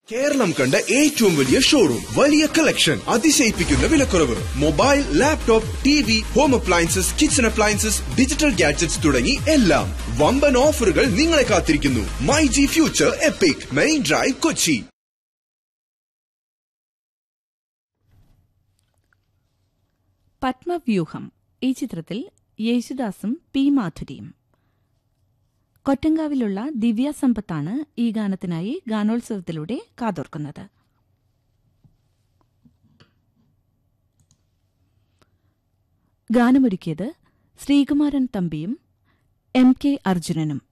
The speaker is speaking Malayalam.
കേരളം കണ്ട ഏറ്റവും വലിയ ഷോറൂം വലിയ കളക്ഷൻ അതിശയിപ്പിക്കുന്ന വിലക്കുറവ് mobile laptop T V home appliances kitchen appliances digital gadgets തുടങ്ങി എല്ലാം വമ്പൻ ഓഫറുകൾ നിങ്ങളെ കാത്തിരിക്കുന്നു my G future epic main drive Kochi Padmavyuham ഈ ചിത്രത്തിൽ യേശുദാസും പി മാധുരിയും കൊറ്റങ്കാവിലുള്ള ദിവ്യ സമ്പത്താണ് ഈ ഗാനത്തിനായി ഗാനോത്സവത്തിലൂടെ കാതോർക്കുന്നത് ഗാനമൊരുക്കിയത് ശ്രീകുമാരൻ തമ്പിയും എം കെ അർജുനനും